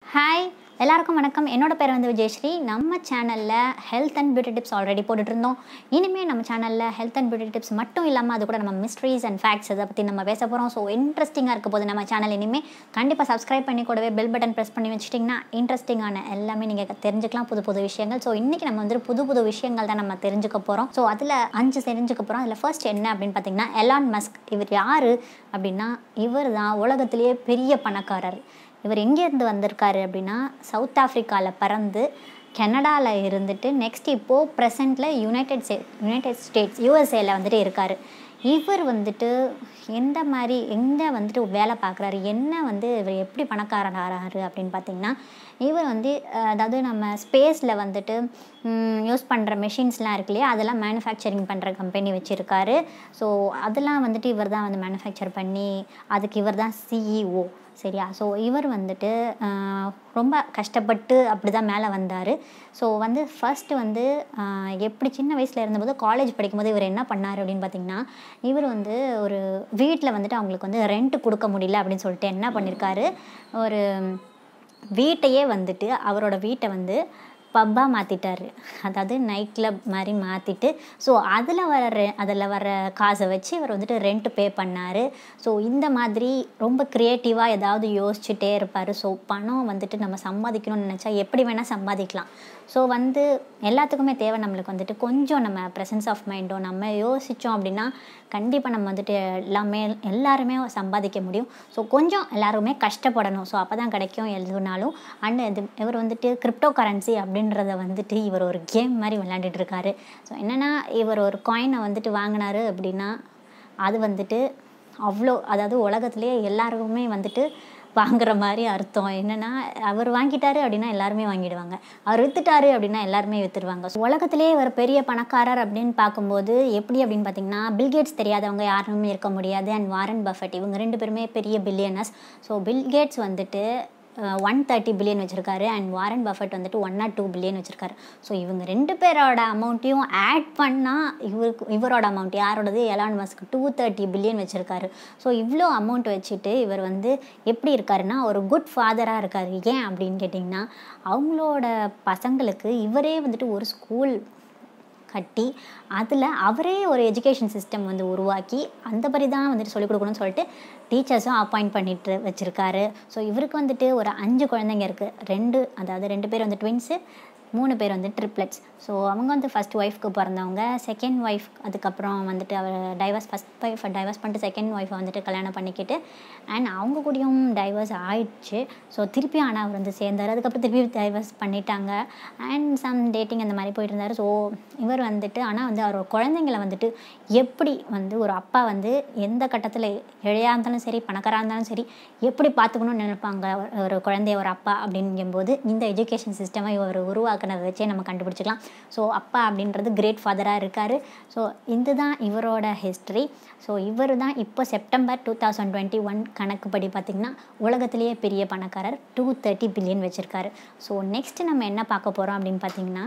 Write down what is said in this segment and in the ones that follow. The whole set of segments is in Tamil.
ஹாய் எல்லாருக்கும் வணக்கம் என்னோட பேர் வந்து விஜயஸ்ரீ நம்ம சேனலில் health and beauty tips already போட்டுட்டு இருந்தோம் இனிமேல் நம்ம சேனலில் ஹெல்த் அண்ட் பியூட்டி டிப்ஸ் மட்டும் இல்லாமல் அது கூட நம்ம மிஸ்ட்ரீஸ் அண்ட் ஃபேக்ட்ஸ் இதை பற்றி நம்ம பேச போகிறோம் ஸோ இன்ட்ரெஸ்டிங்காக இருக்க போது நம்ம சேனல் இனிமேல் கண்டிப்பாக சப்ஸ்கிரைப் பண்ணி கூடவே பெல் பட்டன் ப்ரெஸ் பண்ணி வச்சிட்டிங்கன்னா இன்ட்ரெஸ்டிங்கான எல்லாமே நீங்கள் தெரிஞ்சுக்கலாம் புது புது விஷயங்கள் ஸோ இன்றைக்கி நம்ம வந்து புது புது விஷயங்கள் தான் நம்ம தெரிஞ்சுக்க போகிறோம் ஸோ அதில் அஞ்சு தெரிஞ்சுக்க போகிறோம் அதில் ஃபர்ஸ்ட் என்ன அப்படின்னு பார்த்தீங்கன்னா எலான் மஸ்க் இவர் யார் அப்படின்னா இவர் தான் உலகத்திலேயே பெரிய பணக்காரர் இவர் எங்கேருந்து வந்திருக்காரு அப்படின்னா சவுத் ஆஃப்ரிக்காவில் பறந்து கனடாவில் இருந்துட்டு நெக்ஸ்ட் இப்போது ப்ரெசண்ட்டில் யுனைடெட் ஸ்டே யுனைடெட் ஸ்டேட்ஸ் யூஎஸ்ஏல வந்துட்டு இருக்கார் இவர் வந்துட்டு எந்த மாதிரி எங்கே வந்துட்டு வேலை பார்க்குறாரு என்ன வந்து இவர் எப்படி பணக்காரன் ஆகிறாரு அப்படின்னு பார்த்தீங்கன்னா இவர் வந்து அஹ், அதாவது நம்ம ஸ்பேஸில் வந்துட்டு யூஸ் பண்ணுற மெஷின்ஸ்லாம் இருக்கு இல்லையா அதெல்லாம் மேனுஃபேக்சரிங் பண்ணுற கம்பெனி வச்சுருக்காரு ஸோ அதெல்லாம் வந்துட்டு இவர் தான் வந்து மேனுஃபேக்சர் பண்ணி அதுக்கு இவர் தான் சிஇஓ சரியா ஸோ இவர் வந்துட்டு ஆஹ், ரொம்ப கஷ்டப்பட்டு அப்படி தான் மேலே வந்தார் ஸோ வந்து ஃபர்ஸ்ட் வந்து ஆஹ், எப்படி சின்ன வயசில் இருந்தபோது காலேஜ் படிக்கும்போது இவர் என்ன பண்ணார் அப்படின்னு பார்த்தீங்கன்னா இவர் வந்து ஒரு வீட்டில் வந்துட்டு அவங்களுக்கு வந்து ரெண்ட் கொடுக்க முடியல அப்படின்னு சொல்லிட்டு என்ன பண்ணியிருக்காரு ஒரு வீட்டையே வந்துட்டு அவரோட வீட்டை வந்து பப்பாக மாற்றிட்டாரு அதாவது நைட் கிளப் மாதிரி மாற்றிட்டு ஸோ அதில் வர ரெ அதில் வர காசை வச்சு இவர் வந்துட்டு ரெண்ட் பே பண்ணார் ஸோ இந்த மாதிரி ரொம்ப க்ரியேட்டிவாக ஏதாவது யோசிச்சுட்டே இருப்பார் ஸோ பணம் வந்துட்டு நம்ம சம்பாதிக்கணும்னு நினச்சா எப்படி வேணால் சம்பாதிக்கலாம் ஸோ வந்து எல்லாத்துக்குமே தேவை நம்மளுக்கு வந்துட்டு கொஞ்சம் நம்ம ப்ரெசன்ஸ் ஆஃப் மைண்டோ நம்ம யோசித்தோம் அப்படின்னா கண்டிப்பாக நம்ம வந்துட்டு எல்லாமே எல்லாருமே சம்பாதிக்க முடியும் ஸோ கொஞ்சம் எல்லாருமே கஷ்டப்படணும் ஸோ அப்போ தான் கிடைக்கும் எதுனாலும் அண்ட் இது இவர் வந்துட்டு கிரிப்டோ கரன்சி அப்படின்றத வந்துட்டு இவர் ஒரு கேம் மாதிரி விளையாண்டுட்டு இருக்காரு ஸோ என்னென்னா இவர் ஒரு காயினை வந்துட்டு வாங்கினாரு அப்படின்னா அது வந்துட்டு அவ்வளோ அதாவது உலகத்துலேயே எல்லாருக்குமே வந்துட்டு வாங்குற மாதிரி அர்த்தம் என்னென்னா அவர் வாங்கிட்டாரு அப்படின்னா எல்லாருமே வாங்கிடுவாங்க அவர் வித்துட்டாரு அப்படின்னா எல்லாருமே வித்துடுவாங்க ஸோ உலகத்திலேயே ஒரு பெரிய பணக்காரர் அப்படின்னு பார்க்கும்போது எப்படி அப்படின்னு பார்த்தீங்கன்னா பில்கேட்ஸ் தெரியாதவங்க யாருமே இருக்க முடியாது அண்ட் வாரன் பஃபட் இவங்க ரெண்டு பேருமே பெரிய பில்லியனர்ஸ் ஸோ பில்கேட்ஸ் வந்துட்டு ஒன் தேர்ட்டி பில்லியன் வச்சுருக்காரு அண்ட் வாரன் பஃபட் வந்துட்டு ஒன் நாட் டூ பில்லியன் வச்சுருக்காரு ஸோ இவங்க ரெண்டு பேரோட அமௌண்ட்டையும் ஆட் பண்ணால் இவருக்கு இவரோட அமௌண்ட் யாரோடது Elon Musk two thirty billion வச்சுருக்காரு ஸோ இவ்வளோ அமௌண்ட் வச்சுட்டு இவர் வந்து எப்படி இருக்காருன்னா ஒரு குட் ஃபாதராக இருக்கார் ஏன் அப்படின்னு கேட்டிங்கன்னா அவங்களோட பசங்களுக்கு இவரே வந்துட்டு ஒரு ஸ்கூல் கட்டி அதில் அவரே ஒரு எஜுகேஷன் சிஸ்டம் வந்து உருவாக்கி அந்த படி தான் வந்துட்டு சொல்லிக் கொடுக்கணும்னு சொல்லிட்டு டீச்சர்ஸும் அப்பாயிண்ட் பண்ணிட்டு வச்சுருக்காரு ஸோ இவருக்கு வந்துட்டு ஒரு அஞ்சு குழந்தைங்க இருக்குது ரெண்டு அதாவது ரெண்டு பேர் வந்து ட்வின்ஸு மூணு பேர் வந்து ட்ரிப்ளெட்ஸ் ஸோ அவங்க வந்து ஃபஸ்ட் ஒய்ஃப்க்கு பிறந்தவங்க செகண்ட் ஒய்ஃப் அதுக்கப்புறம் வந்துட்டு அவர் டைவர்ஸ் ஃபஸ்ட் ஒய்ஃபை டைவர்ஸ் பண்ணிட்டு செகண்ட் ஒய்ஃபை வந்துட்டு கல்யாணம் பண்ணிக்கிட்டு அண்ட் அவங்க கூடயும் டைவர்ஸ் ஆயிடுச்சு ஸோ திருப்பி ஆனால் அவர் வந்து சேர்ந்தார் அதுக்கப்புறம் திருப்பி டைவர்ஸ் பண்ணிட்டாங்க அண்ட் சம் டேட்டிங் அந்த மாதிரி போயிட்டு இருந்தார் ஸோ இவர் வந்துட்டு ஆனால் வந்து அவர் குழந்தைங்கள வந்துட்டு எப்படி வந்து ஒரு அப்பா வந்து எந்த கட்டத்தில் ஏழையாக இருந்தாலும் சரி பணக்காராக இருந்தாலும் சரி எப்படி பார்த்துக்கணும்னு நினைப்பாங்க ஒரு- ஒரு குழந்தைய ஒரு அப்பா அப்படிங்கும்போது இந்த எஜுகேஷன் சிஸ்டமை இவர் உருவாக்குனதை வச்சே நம்ம கண்டுபிடிச்சிக்கலாம் ஸோ அப்பா அப்படின்றது கிரேட் ஃபாதராக இருக்கார் ஸோ இதுதான் இவரோட ஹிஸ்ட்ரி ஸோ இவர் தான் இப்போ September two thousand twenty one கணக்குப்படி பார்த்திங்கன்னா உலகத்திலேயே பெரிய பணக்காரர் டூ தேர்ட்டி பில்லியன் வச்சுருக்காரு ஸோ நெக்ஸ்ட் நம்ம என்ன பார்க்க போகிறோம் அப்படின்னு பார்த்தீங்கன்னா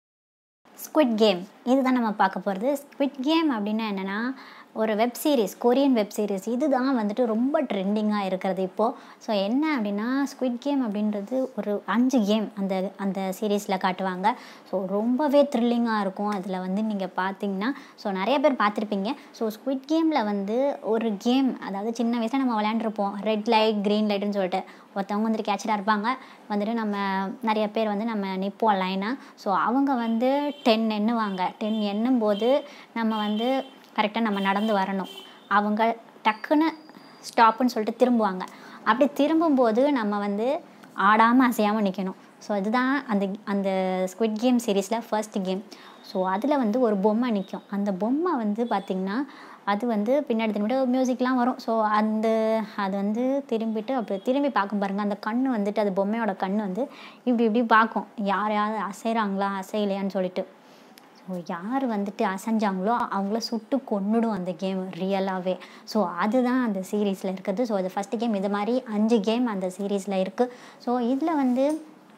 ஸ்குவிட் கேம் இதுதான் நம்ம பார்க்க போகிறது ஸ்குவிட் கேம் அப்படின்னா என்னென்னா ஒரு web series Korean web series இதுதான் வந்துட்டு ரொம்ப ட்ரெண்டிங்காக இருக்கிறது இப்போது ஸோ என்ன அப்படின்னா ஸ்குவிட் கேம் அப்படின்றது ஒரு அஞ்சு கேம் அந்த அந்த சீரீஸில் காட்டுவாங்க ஸோ ரொம்பவே த்ரில்லிங்காக இருக்கும் அதில் வந்து நீங்கள் பார்த்தீங்கன்னா ஸோ நிறைய பேர் பார்த்துருப்பீங்க ஸோ ஸ்குவிட் கேமில் வந்து ஒரு கேம் அதாவது சின்ன வயசில் நம்ம விளையாண்டுருப்போம் ரெட் லைட் க்ரீன் லைட்டுன்னு சொல்லிட்டு ஒருத்தவங்க வந்துட்டு கேட்சராக இருப்பாங்க வந்துட்டு நம்ம நிறைய பேர் வந்து நம்ம நிற்போம் லைனாக ஸோ அவங்க வந்து டென் எண்ணுவாங்க டென் எண்ணும் போது நம்ம வந்து கரெக்டாக நம்ம நடந்து வரணும் அவங்க டக்குன்னு ஸ்டாப்புன்னு சொல்லிட்டு திரும்புவாங்க அப்படி திரும்பும்போது நம்ம வந்து ஆடாமல் அசையாமல் நிற்கணும் ஸோ இதுதான் அந்த அந்த ஸ்குவிட் கேம் சீரீஸில் ஃபர்ஸ்ட் கேம் ஸோ அதில் வந்து ஒரு பொம்மை நிற்கும் அந்த பொம்மை வந்து பார்த்திங்கன்னா அது வந்து பின்னாடி திரும்பிட்டு மியூசிக்லாம் வரும் ஸோ அந்த அது வந்து திரும்பிட்டு அப்படி திரும்பி பார்க்கும் பாருங்கள் அந்த கண் வந்துட்டு அது பொம்மையோட கண் வந்து இப்படி இப்படி பார்க்கும் யார் யார் அசைகிறாங்களா அசையலையான்னு சொல்லிட்டு ஸோ யார் வந்துட்டு அசைஞ்சாங்களோ அவங்கள சுட்டு கொன்னுடும் அந்த கேம் ரியலாகவே ஸோ அதுதான் அந்த சீரீஸில் இருக்குது ஸோ அது ஃபஸ்ட்டு கேம் இது மாதிரி அஞ்சு கேம் அந்த சீரீஸில் இருக்குது ஸோ இதில் வந்து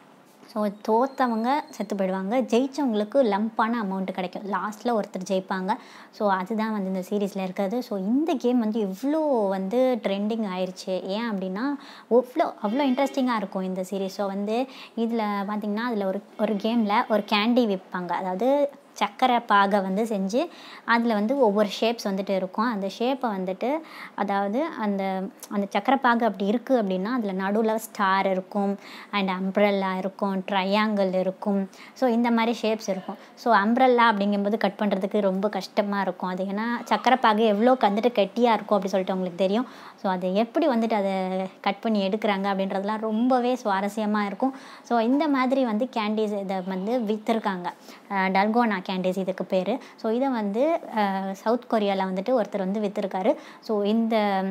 ஸோ தோற்றவங்க செத்து போயிடுவாங்க ஜெயித்தவங்களுக்கு லம்பான அமௌண்ட் கிடைக்கும் லாஸ்ட்டில் ஒருத்தர் ஜெயிப்பாங்க ஸோ அதுதான் வந்து இந்த சீரீஸில் இருக்கிறது ஸோ இந்த கேம் வந்து இவ்வளோ வந்து ட்ரெண்டிங் ஆயிடுச்சு ஏன் அப்படின்னா அவ்வளோ அவ்வளோ இன்ட்ரெஸ்டிங்காக இருக்கும் இந்த சீரீஸ் ஸோ வந்து இதில் பார்த்திங்கன்னா அதில் ஒரு ஒரு கேமில் ஒரு கேண்டி விற்பாங்க அதாவது சர்க்கரை பாகை வந்து செஞ்சு அதில் வந்து ஒவ்வொரு ஷேப்ஸ் வந்துட்டு இருக்கும் அந்த ஷேப்பை வந்துட்டு அதாவது அந்த அந்த சர்க்கரை பாகு அப்படி இருக்குது அப்படின்னா அதில் நடுவில் ஸ்டார் இருக்கும் அண்ட் அம்ப்ரெல்லா இருக்கும் ட்ரையாங்கிள் இருக்கும் ஸோ இந்த மாதிரி ஷேப்ஸ் இருக்கும் ஸோ அம்ப்ரெல்லா அப்படிங்கும்போது கட் பண்ணுறதுக்கு ரொம்ப கஷ்டமாக இருக்கும் அது ஏன்னா சர்க்கரை பாகு எவ்வளோ வந்துட்டு கெட்டியாக இருக்கும் அப்படி சொல்லிட்டு உங்களுக்கு தெரியும் ஸோ அதை எப்படி வந்துட்டு அதை கட் பண்ணி எடுக்கிறாங்க அப்படின்றதுலாம் ரொம்பவே சுவாரஸ்யமாக இருக்கும் ஸோ இந்த மாதிரி வந்து கேண்டீஸ் இதை வந்து விற்றுருக்காங்க டல்கோனா கேண்டீஸ் இதுக்கு பேர் ஸோ இதை வந்து சவுத் கொரியாவில் வந்துட்டு ஒருத்தர் வந்து விற்றுருக்காரு ஸோ இந்த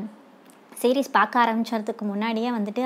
சீரீஸ் பார்க்க ஆரம்பிச்சதுக்கு முன்னாடியே வந்துட்டு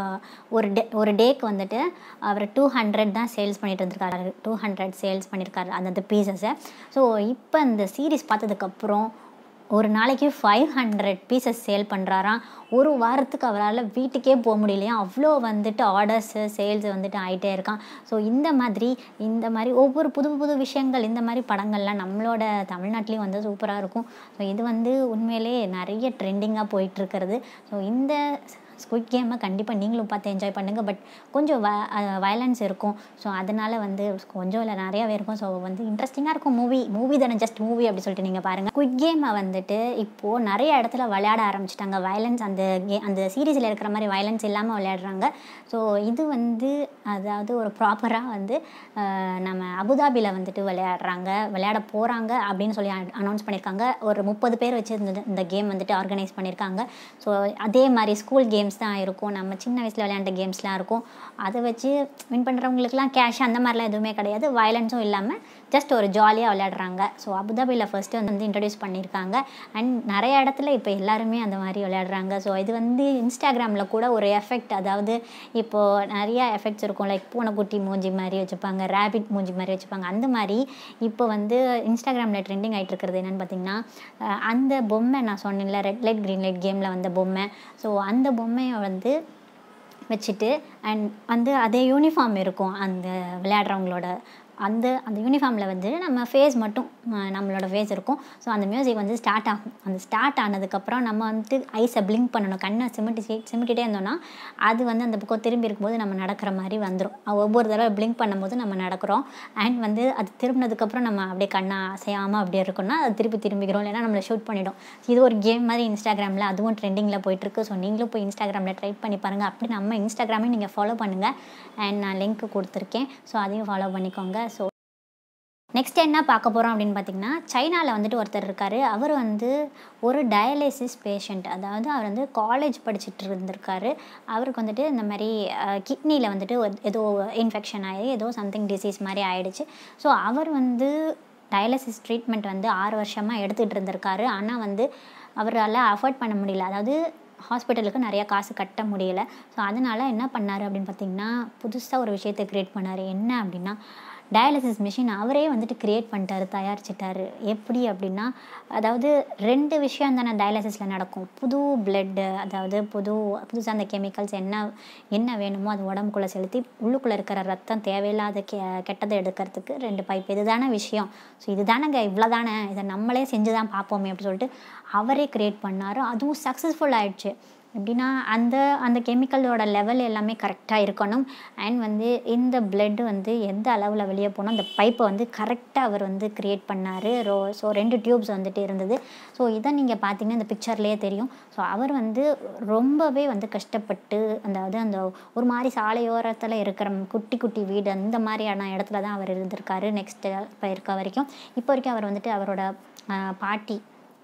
ஒரு டே ஒரு டேக்கு வந்துட்டு அவர் டூ ஹண்ட்ரட் தான் சேல்ஸ் பண்ணிட்டு இருந்திருக்காரு டூ ஹண்ட்ரட் சேல்ஸ் பண்ணியிருக்காரு அந்த பீசஸை ஸோ இப்போ இந்த சீரீஸ் பார்த்ததுக்கப்புறம் ஒரு நாளைக்கு ஃபைவ் ஹண்ட்ரட் பீசஸ் சேல் பண்ணுறாராம் ஒரு வாரத்துக்கு அவரால் வீட்டுக்கே போக முடியலையா அவ்வளோ வந்துட்டு ஆர்டர்ஸு சேல்ஸ் வந்துட்டு ஆகிட்டே இருக்கான் ஸோ இந்த மாதிரி இந்த மாதிரி ஒவ்வொரு புது புது விஷயங்கள் இந்த மாதிரி படங்கள்லாம் நம்மளோட தமிழ்நாட்டிலையும் வந்து சூப்பராக இருக்கும் ஸோ இது வந்து உண்மையிலே நிறைய ட்ரெண்டிங்காக போயிட்டுருக்கிறது ஸோ இந்த ஸ்குவிட் கேமை கண்டிப்பாக நீங்களும் பார்த்து என்ஜாய் பண்ணுங்கள் பட் கொஞ்சம் வ வயலன்ஸ் இருக்கும் ஸோ அதனால் வந்து கொஞ்சம் இல்லை நிறையாவே இருக்கும் ஸோ வந்து இன்ட்ரெஸ்டிங்காக இருக்கும் மூவி மூவி தானே ஜஸ்ட் மூவி அப்படி சொல்லிட்டு நீங்கள் பாருங்கள் குவிட் கேமை வந்துட்டு இப்போது நிறைய இடத்துல விளையாட ஆரம்பிச்சிட்டாங்க வயலன்ஸ் அந்த கே அந்த சீரீஸில் இருக்கிற மாதிரி வயலன்ஸ் இல்லாமல் விளையாடுறாங்க ஸோ இது வந்து அதாவது ஒரு ப்ராப்பராக வந்து நம்ம அபுதாபியில் வந்துட்டு விளையாடுறாங்க விளையாட போகிறாங்க அப்படின்னு சொல்லி அனௌன்ஸ் பண்ணியிருக்காங்க ஒரு முப்பது பேர் வச்சு இந்த இந்த கேம் வந்துட்டு ஆர்கனைஸ் பண்ணியிருக்காங்க ஸோ அதே மாதிரி ஸ்கூல் கேம் கேம்ஸ் தான் இருக்கும் நம்ம சின்ன வயசில் விளையாண்ட கேம்ஸ்லாம் இருக்கும் அதை வச்சு வின் பண்ணுறவங்களுக்குலாம் கேஷ் அந்த மாதிரிலாம் எதுவுமே கிடையாது வயலன்ஸும் இல்லாமல் ஜஸ்ட் ஒரு ஜாலியாக விளையாடுறாங்க ஸோ அபுதாபியில் ஃபஸ்ட்டு வந்து இன்ட்ரடியூஸ் பண்ணியிருக்காங்க அண்ட் நிறைய இடத்துல இப்போ எல்லாருமே அந்த மாதிரி விளையாடுறாங்க ஸோ இது வந்து இன்ஸ்டாகிராமில் கூட ஒரு எஃபெக்ட் அதாவது இப்போது நிறையா எஃபெக்ட்ஸ் இருக்கும் லைக் பூனைக்குட்டி மூஞ்சி மாதிரி வச்சுப்பாங்க ரேபிட் மூஞ்சி மாதிரி வச்சுப்பாங்க அந்த மாதிரி இப்போ வந்து இன்ஸ்டாகிராமில் ட்ரெண்டிங் ஆகிட்டு இருக்கிறது என்னென்னு பார்த்தீங்கன்னா அந்த பொம்மை நான் சொன்னேன்ல ரெட் லைட் க்ரீன் லைட் கேமில் வந்த பொம்மை ஸோ அந்த பொம்மையை வந்து வச்சுட்டு அண்ட் வந்து அதே யூனிஃபார்ம் இருக்கும் அந்த விளையாடுறவங்களோட அந்த அந்த யூனிஃபார்மில் வந்து நம்ம ஃபேஸ் மட்டும் நம்மளோட ஃபேஸ் இருக்கும் ஸோ அந்த மியூசிக் வந்து ஸ்டார்ட் ஆகும் அந்த ஸ்டார்ட் ஆனதுக்கப்புறம் நம்ம வந்துட்டு ஐஸை பிளிங்க் பண்ணணும் கண்ணை சிமிட்டி சிமிட்டிகிட்டே இருந்தோம்னா அது வந்து அந்த பக்கம் திரும்பி இருக்கும்போது நம்ம நடக்கிற மாதிரி வந்துடும் ஒவ்வொரு தடவை பிளிங்க் பண்ணும்போது நம்ம நடக்கிறோம் அண்ட் வந்து அது திரும்பினதுக்கப்புறம் நம்ம அப்படியே கண்ணை அசையாமல் அப்படியே இருக்கணும்னா அது திருப்பி திரும்பிக்கிறோம் இல்லைன்னா நம்மளை ஷூட் பண்ணிடும் இது ஒரு கேம் மாதிரி இன்ஸ்டாகிராமில் அதுவும் ட்ரெண்டிங்கில் போயிட்டுருக்கு ஸோ நீங்களும் போய் இன்ஸ்டாகிராமில் ட்ரை பண்ணி பாருங்கள் அப்படி நம்ம இன்ஸ்டாகிராமையும் நீங்கள் ஃபாலோ பண்ணுங்கள் அண்ட் நான் லிங்க் கொடுத்துருக்கேன் ஸோ அதையும் ஃபாலோ பண்ணிக்கோங்க ஸோ நெக்ஸ்ட் என்ன பார்க்க போகிறோம் அப்படின்னு பார்த்தீங்கன்னா சைனாவில் வந்துட்டு ஒருத்தர் இருக்கார் அவர் வந்து ஒரு டயாலிசிஸ் பேஷண்ட் அதாவது அவர் வந்து காலேஜ் படிச்சுட்டு இருந்திருக்காரு அவருக்கு வந்துட்டு இந்த மாதிரி கிட்னியில் வந்துட்டு ஏதோ இன்ஃபெக்ஷன் ஆகி ஏதோ சம்திங் டிசீஸ் மாதிரி ஆயிடுச்சு ஸோ அவர் வந்து டயாலிசிஸ் ட்ரீட்மெண்ட் வந்து ஆறு வருஷமாக எடுத்துகிட்டு இருந்திருக்காரு ஆனால் வந்து அவரால் அஃபோர்ட் பண்ண முடியல அதாவது ஹாஸ்பிட்டலுக்கு நிறையா காசு கட்ட முடியல ஸோ அதனால் என்ன பண்ணார் அப்படின்னு பார்த்தீங்கன்னா புதுசாக ஒரு விஷயத்தை க்ரியேட் பண்ணார் என்ன அப்படின்னா டயாலிசிஸ் மிஷின் அவரே வந்துட்டு க்ரியேட் பண்ணிட்டாரு தயாரிச்சிட்டாரு எப்படி அப்படின்னா அதாவது ரெண்டு விஷயம் தானே டயாலிசிஸில் நடக்கும் புது பிளட்டு அதாவது புது புதுசாக அந்த கெமிக்கல்ஸ் என்ன என்ன வேணுமோ அது உடம்புக்குள்ளே செலுத்தி உள்ளுக்குள்ளே இருக்கிற ரத்தம் தேவையில்லாத கெ கெட்டதை எடுக்கிறதுக்கு ரெண்டு பைப் இதுதானே விஷயம் ஸோ இதுதானங்க இவ்வளோ தானே இதை நம்மளே செஞ்சு தான் பார்ப்போமே அப்படின்னு சொல்லிட்டு அவரே க்ரியேட் பண்ணார் அதுவும் சக்ஸஸ்ஃபுல் ஆயிடுச்சு எப்படின்னா அந்த அந்த கெமிக்கலோட லெவல் எல்லாமே கரெக்டாக இருக்கணும் அண்ட் வந்து இந்த பிளட் வந்து எந்த அளவில் வெளியே போனோம் அந்த பைப்பை வந்து கரெக்டாக அவர் வந்து க்ரியேட் பண்ணார் ரோ ஸோ ரெண்டு டியூப்ஸ் வந்துட்டு இருந்தது ஸோ இதை நீங்கள் பார்த்தீங்கன்னா இந்த பிக்சர்லேயே தெரியும் ஸோ அவர் வந்து ரொம்பவே வந்து கஷ்டப்பட்டு அதாவது அந்த ஒரு மாதிரி சாலையோரத்தில் இருக்கிற குட்டி குட்டி வீடு அந்த மாதிரியான இடத்துல தான் அவர் இருந்திருக்காரு நெக்ஸ்ட்டு இப்போ இருக்க வரைக்கும் இப்போ வரைக்கும் அவர் வந்துட்டு அவரோட பாட்டி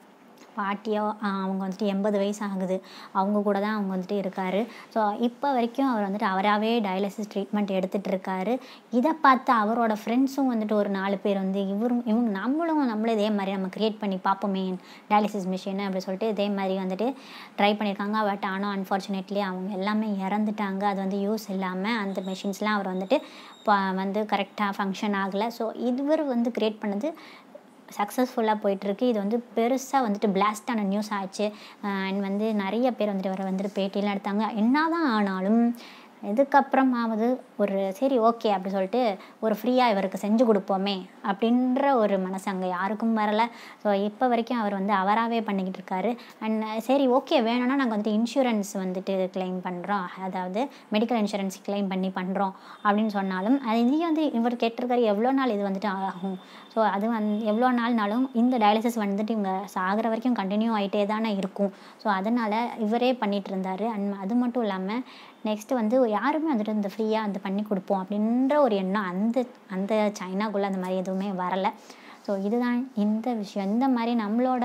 பாட்டியோ அவங்க வந்துட்டு எண்பது வயசு ஆகுது அவங்க கூட தான் அவங்க வந்துட்டு இருக்கார் ஸோ இப்போ வரைக்கும் அவர் வந்துட்டு அவராகவே டயாலிசிஸ் ட்ரீட்மெண்ட் எடுத்துகிட்டு இருக்காரு இதை பார்த்து அவரோட ஃப்ரெண்ட்ஸும் வந்துட்டு ஒரு நாலு பேர் வந்து இவரும் இவங்க நம்மளும் நம்மளும் இதே மாதிரி நம்ம க்ரியேட் பண்ணி பார்ப்போமே டயாலிசிஸ் மிஷின் அப்படி சொல்லிட்டு இதே மாதிரி வந்துட்டு ட்ரை பண்ணியிருக்காங்க பட் ஆனால் அன்ஃபார்ச்சுனேட்லி அவங்க எல்லாமே இறந்துட்டாங்க அது வந்து யூஸ் இல்லாமல் அந்த மிஷின்ஸ்லாம் அவர் வந்துட்டு வந்து கரெக்டாக ஃபங்க்ஷன் ஆகலை ஸோ இவர் வந்து க்ரியேட் பண்ணது சக்ஸஸ்ஃபுல்லாக போயிட்டுருக்கு இது வந்து பெருசாக வந்துட்டு பிளாஸ்டான நியூஸ் ஆச்சு அண்ட் வந்து நிறைய பேர் வந்துட்டு வர வந்துட்டு பேட்டியெல்லாம் எடுத்தாங்க என்ன தான் ஆனாலும் இதுக்கப்புறமாவது ஒரு சரி ஓகே அப்படி சொல்லிட்டு ஒரு ஃப்ரீயாக இவருக்கு செஞ்சு கொடுப்போமே அப்படின்ற ஒரு மனசு அங்கே யாருக்கும் வரலை ஸோ இப்போ வரைக்கும் அவர் வந்து அவராகவே பண்ணிக்கிட்டு இருக்காரு அண்ட் சரி ஓகே வேணும்னா நாங்கள் வந்துட்டு இன்சூரன்ஸ் வந்துட்டு கிளைம் பண்ணுறோம் அதாவது மெடிக்கல் இன்சூரன்ஸ் கிளைம் பண்ணி பண்ணுறோம் அப்படின்னு சொன்னாலும் அது இதையும் வந்து இவர் கேட்டிருக்காரு எவ்வளோ நாள் இது வந்துட்டு ஆகும் ஸோ அது வந்து எவ்வளோ நாள்னாலும் இந்த டயாலிசிஸ் வந்துட்டு இவங்க சாகிற வரைக்கும் கண்டினியூ ஆகிட்டே தானே இருக்கும் ஸோ அதனால் இவரே பண்ணிகிட்டு இருந்தார் அண்ட் அது மட்டும் இல்லாமல் நெக்ஸ்ட்டு வந்து யாருமே வந்துட்டு இந்த ஃப்ரீயாக வந்து பண்ணி கொடுப்போம் அப்படின்ற ஒரு எண்ணம் அந்த அந்த சைனாக்குள்ளே அந்த மாதிரி எதுவுமே வரலை ஸோ இதுதான் இந்த விஷயம் இந்த மாதிரி நம்மளோட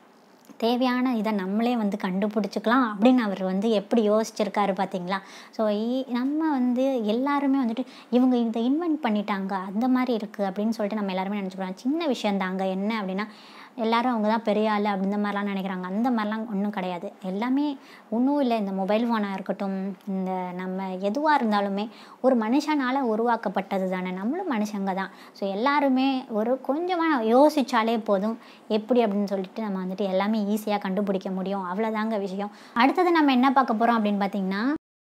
தேவையான இதை நம்மளே வந்து கண்டுபிடிச்சிக்கலாம் அப்படின்னு அவர் வந்து எப்படி யோசிச்சிருக்காரு பார்த்தீங்களா ஸோ நம்ம வந்து எல்லாருமே வந்துட்டு இவங்க இதை இன்வென்ட் பண்ணிட்டாங்க அந்த மாதிரி இருக்குது அப்படின்னு சொல்லிட்டு நம்ம எல்லாருமே நினச்சிக்கிறோம் சின்ன விஷயந்தாங்க என்ன அப்படின்னா எல்லாரும் அவங்க தான் பெரிய ஆள் அந்த மாதிரிலாம் நினைக்கிறாங்க அந்த மாதிரிலாம் ஒன்றும் கிடையாது எல்லாமே ஒன்றும் இல்லை இந்த மொபைல் ஃபோனாக இருக்கட்டும் இந்த நம்ம எதுவாக இருந்தாலுமே ஒரு மனுஷனால் உருவாக்கப்பட்டது தானே நம்மளும் மனுஷங்க தான் ஸோ எல்லாருமே ஒரு கொஞ்சமாக யோசித்தாலே போதும் எப்படி அப்படின்னு சொல்லிட்டு நம்ம வந்துட்டு எல்லாமே ஈஸியாக கண்டுபிடிக்க முடியும் அவ்வளோதாங்க விஷயம் அடுத்தது நம்ம என்ன பார்க்க போகிறோம் அப்படின்னு பார்த்தீங்கன்னா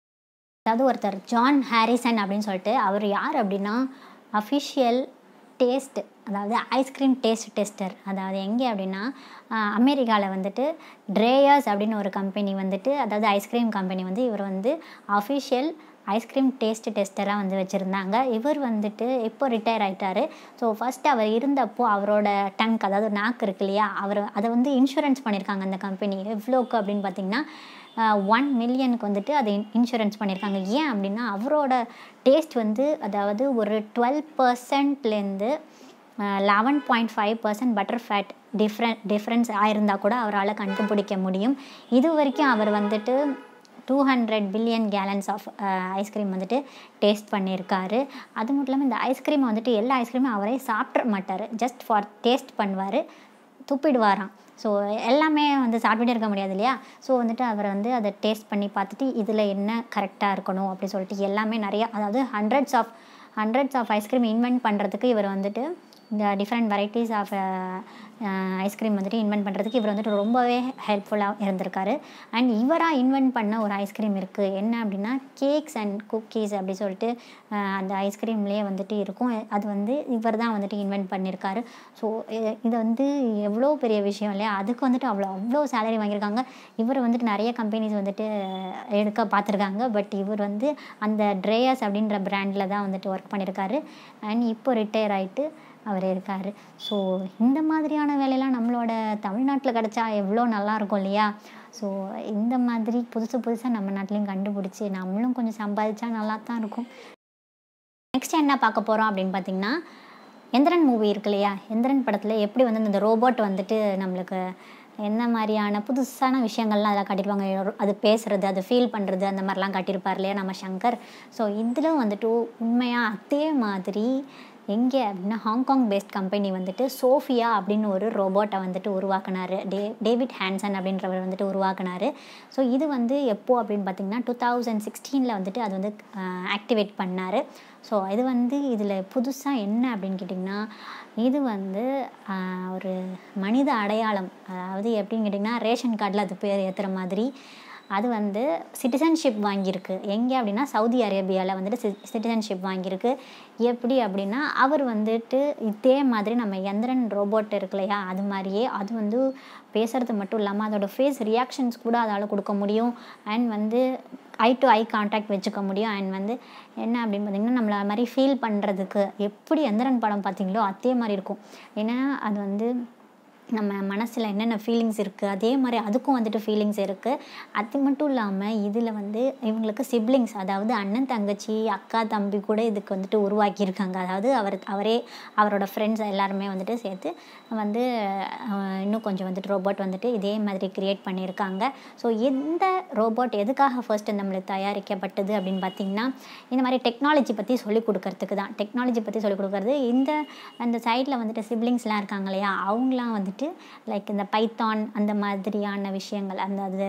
அதாவது ஒருத்தர் ஜான் ஹாரிசன் அப்படின்னு சொல்லிட்டு அவர் யார் அப்படின்னா அஃபிஷியல் டேஸ்ட் அதாவது ஐஸ்கிரீம் டேஸ்ட் டெஸ்டர் அதாவது எங்கே அப்படின்னா அமெரிக்காவில் வந்துட்டு ட்ரேயர்ஸ் அப்படின்னு ஒரு கம்பெனி வந்துட்டு அதாவது ஐஸ்கிரீம் கம்பெனி வந்து இவர் வந்து அஃபிஷியல் ஐஸ்கிரீம் டேஸ்ட் டெஸ்டராக வந்து வச்சுருந்தாங்க இவர் வந்துட்டு இப்போ ரிட்டையர் ஆகிட்டார் ஸோ ஃபஸ்ட்டு அவர் இருந்தப்போ அவரோட டங்க் அதாவது நாக்கு இருக்கு இல்லையா அவர் அதை வந்து இன்சூரன்ஸ் பண்ணியிருக்காங்க அந்த கம்பெனி எவ்வளோக்கு அப்படின்னு பார்த்தீங்கன்னா ஒன் மில்லியனுக்கு வந்துட்டு அதை இன்சூரன்ஸ் பண்ணியிருக்காங்க ஏன் அப்படின்னா அவரோட டேஸ்ட் வந்து அதாவது ஒரு டுவெல் பர்சன்ட்லேருந்து eleven point five percent butter fat different difference ஆயிருந்தால் கூட அவரால் கண்டுபிடிக்க முடியும் இது வரைக்கும் அவர் வந்துட்டு two hundred billion gallons of ice cream வந்துட்டு டேஸ்ட் பண்ணியிருக்காரு அது மட்டும் இல்லாமல் இந்த ஐஸ்கிரீமை வந்துட்டு எல்லா ஐஸ்கிரீமும் அவரே சாப்பிட மாட்டார் ஜஸ்ட் ஃபார் டேஸ்ட் பண்ணுவார் துப்பிடுவாராம் ஸோ எல்லாமே வந்து சாப்பிட்டுட்டே இருக்க முடியாது இல்லையா ஸோ வந்துட்டு அவர் வந்து அதை டேஸ்ட் பண்ணி பார்த்துட்டு இதில் என்ன கரெக்டாக இருக்கணும் அப்படி சொல்லிட்டு எல்லாமே நிறையா அதாவது hundreds of hundreds of ice cream invent பண்ணுறதுக்கு இவர் வந்துட்டு இந்த டிஃப்ரெண்ட் வெரைட்டிஸ் ஆஃப் ஐஸ்கிரீம் வந்துட்டு இன்வென்ட் பண்ணுறதுக்கு இவர் வந்துட்டு ரொம்பவே ஹெல்ப்ஃபுல்லாக இருந்திருக்காரு அண்ட் இவராக இன்வென்ட் பண்ண ஒரு ஐஸ்கிரீம் இருக்குது என்ன அப்படின்னா கேக்ஸ் அண்ட் குக்கீஸ் அப்படி சொல்லிட்டு அந்த ஐஸ்கிரீம்லேயே வந்துட்டு இருக்கும் அது வந்து இவர் தான் வந்துட்டு இன்வென்ட் பண்ணியிருக்காரு ஸோ இது வந்து எவ்வளோ பெரிய விஷயம் இல்லையா அதுக்கு வந்துட்டு அவ்வளோ அவ்வளோ சேலரி வாங்கியிருக்காங்க இவர் வந்துட்டு நிறைய கம்பெனிஸ் வந்துட்டு எடுக்க பார்த்துருக்காங்க பட் இவர் வந்து அந்த ட்ரேயர்ஸ் அப்படின்ற பிராண்டில் தான் வந்துட்டு ஒர்க் பண்ணியிருக்காரு அண்ட் இப்போ ரிட்டையர் ஆகிட்டு அவர் இருக்கார் ஸோ இந்த மாதிரியான வேலையெல்லாம் நம்மளோட தமிழ்நாட்டில் கிடச்சா எவ்வளோ நல்லாயிருக்கும் இல்லையா ஸோ இந்த மாதிரி புதுசு புதுசாக நம்ம நாட்டிலையும் கண்டுபிடிச்சி நம்மளும் கொஞ்சம் சம்பாதிச்சா நல்லா தான் இருக்கும் நெக்ஸ்ட் என்ன பார்க்க போகிறோம் அப்படின்னு பார்த்தீங்கன்னா எந்திரன் மூவி இருக்கு இல்லையா எந்திரன் படத்தில் எப்படி வந்து இந்த ரோபோட் வந்துட்டு நம்மளுக்கு என்ன மாதிரியான புதுசான விஷயங்கள்லாம் அதில் காட்டியிருப்பாங்க அது பேசுகிறது அது ஃபீல் பண்ணுறது அந்த மாதிரிலாம் காட்டியிருப்பார் இல்லையா நம்ம சங்கர் ஸோ இதில் வந்துட்டு உண்மையாக அதே மாதிரி எங்கே அப்படின்னா ஹாங்காங் பேஸ்ட் கம்பெனி வந்துட்டு சோஃபியா அப்படின்னு ஒரு ரோபோட்டை வந்துட்டு உருவாக்குனார் டே டேவிட் ஹேன்சன் அப்படின்றவர் வந்துட்டு உருவாக்குனார் ஸோ இது வந்து எப்போ அப்படின்னு பார்த்தீங்கன்னா டூ தௌசண்ட் சிக்ஸ்டீனில் வந்துட்டு அது வந்து ஆக்டிவேட் பண்ணார் ஸோ இது வந்து இதில் புதுசாக என்ன அப்படின்னு கேட்டிங்கன்னா இது வந்து ஒரு மனித அடையாளம் அதாவது எப்படின்னு கேட்டிங்கன்னா ரேஷன் கார்டில் அது பேர் ஏற்றுற மாதிரி அது வந்து சிட்டிசன்ஷிப் வாங்கியிருக்கு எங்கே அப்படின்னா சவுதி அரேபியாவில் வந்துட்டு சி சிட்டிசன்ஷிப் வாங்கியிருக்கு எப்படி அப்படின்னா அவர் வந்துட்டு இதே மாதிரி நம்ம எந்திரன் ரோபோட் இருக்கு இல்லையா அது மாதிரியே அது வந்து பேசுகிறது மட்டும் இல்லாமல் அதோடய ஃபேஸ் ரியாக்ஷன்ஸ் கூட அதால் கொடுக்க முடியும் அண்ட் வந்து ஐ டு ஐ கான்டாக்ட் வச்சுக்க முடியும் அண்ட் வந்து என்ன அப்படின்னு பார்த்திங்கன்னா நம்மளை மாதிரி ஃபீல் பண்ணுறதுக்கு எப்படி எந்திரன் படம் பார்த்தீங்களோ அதே மாதிரி இருக்கும் ஏன்னா அது வந்து நம்ம மனசில் என்னென்ன ஃபீலிங்ஸ் இருக்குது அதே மாதிரி அதுக்கும் வந்துட்டு ஃபீலிங்ஸ் இருக்குது அது மட்டும் இல்லாமல் இதில் வந்து இவங்களுக்கு சிப்ளிங்ஸ் அதாவது அண்ணன் தங்கச்சி அக்கா தம்பி கூட இதுக்கு வந்துட்டு உருவாக்கியிருக்காங்க அதாவது அவர் அவரே அவரோட ஃப்ரெண்ட்ஸ் எல்லாருமே வந்துட்டு சேர்த்து வந்து இன்னும் கொஞ்சம் வந்துட்டு ரோபோட் வந்துட்டு இதே மாதிரி க்ரியேட் பண்ணியிருக்காங்க ஸோ எந்த ரோபோட் எதுக்காக ஃபர்ஸ்ட் நம்மளுக்கு தயாரிக்கப்பட்டது அப்படின்னு பார்த்திங்கன்னா இந்த மாதிரி டெக்னாலஜி பற்றி சொல்லிக் கொடுக்கறதுக்கு தான் டெக்னாலஜி பற்றி சொல்லிக் கொடுக்கறது இந்த அந்த சைடில் வந்துட்டு சிப்ளிங்ஸ்லாம் இருக்காங்க இல்லையா அவங்களாம் வந்துட்டு வந்துட்டு லைக் இந்த பைத்தான் அந்த மாதிரியான விஷயங்கள் அந்த அது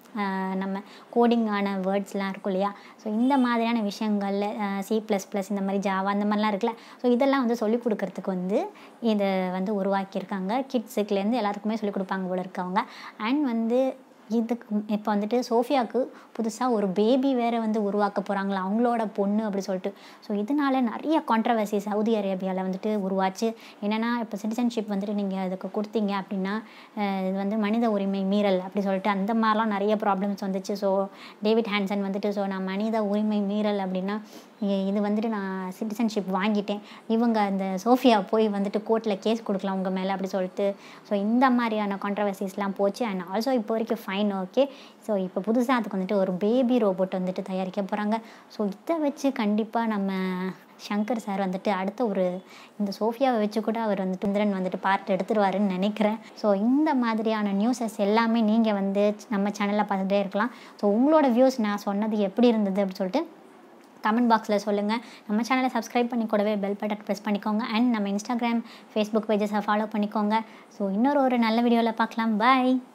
நம்ம கோடிங்கான வேர்ட்ஸ்லாம் இருக்கும் இல்லையா ஸோ இந்த மாதிரியான விஷயங்கள்ல சி ப்ளஸ் ப்ளஸ் இந்த மாதிரி ஜாவா அந்த மாதிரிலாம் இருக்குல்ல ஸோ இதெல்லாம் வந்து சொல்லிக் கொடுக்கறதுக்கு வந்து இதை வந்து உருவாக்கியிருக்காங்க கிட்ஸுக்குலேருந்து எல்லாத்துக்குமே சொல்லிக் கொடுப்பாங்க போல இருக்கவங்க அண்ட் வந்து இதுக்கு இப்போ வந்துட்டு சோஃபியாவுக்கு புதுசாக ஒரு பேபி வேறு வந்து உருவாக்க போகிறாங்களா அவங்களோட பொண்ணு அப்படி சொல்லிட்டு ஸோ இதனால நிறைய கான்ட்ரவர்சி சவுதி அரேபியாவில் வந்துட்டு உருவாச்சு என்னென்னா இப்போ சிட்டிசன்ஷிப் வந்துட்டு நீங்கள் அதுக்கு கொடுத்தீங்க அப்படின்னா அஹ், இது வந்து மனித உரிமை மீறல் அப்படி சொல்லிட்டு அந்த மாதிரிலாம் நிறைய ப்ராப்ளம்ஸ் வந்துச்சு ஸோ டேவிட் ஹான்சன் வந்துட்டு ஸோ நான் மனித உரிமை மீறல் அப்படின்னா இ- இது வந்துட்டு நான் சிட்டிசன்ஷிப் வாங்கிட்டேன் இவங்க அந்த சோஃபியா போய் வந்துட்டு கோர்ட்டில் கேஸ் கொடுக்கலாம் உங்கள் மேலே அப்படி சொல்லிட்டு ஸோ இந்த மாதிரியான கான்ட்ரவர்சிஸ்லாம் போச்சு அண்ட் ஆல்சோ இப்போ வரைக்கும் ஃபைன் ஓகே ஸோ இப்போ புதுசாக அதுக்கு வந்துட்டு ஒரு பேபி ரோபோட் வந்துட்டு தயாரிக்க போகிறாங்க ஸோ இதை வச்சு கண்டிப்பாக நம்ம சங்கர் சார் வந்துட்டு அடுத்த ஒரு இந்த சோஃபியாவை வச்சு கூட அவர் வந்துட்டு இந்திரன் வந்துட்டு பார்ட் எடுத்துருவாருன்னு நினைக்கிறேன் ஸோ இந்த மாதிரியான நியூஸஸ் எல்லாமே நீங்கள் வந்து நம்ம சேனலில் பார்த்துட்டே இருக்கலாம் ஸோ உங்களோட வியூஸ் நான் சொன்னது எப்படி இருந்தது அப்படின்னு சொல்லிட்டு கமெண்ட் பாக்ஸில் சொல்லுங்கள் நம்ம சேனலை சப்ஸ்கிரைப் பண்ணி கூடவே பெல் பட்டன் ப்ரெஸ் பண்ணிக்கோங்க அண்ட் நம்ம இன்ஸ்டாகிராம் ஃபேஸ்புக் பேஜஸை ஃபாலோ பண்ணிக்கோங்க ஸோ இன்னொரு ஒரு நல்ல வீடியோவில் பார்க்கலாம் பாய்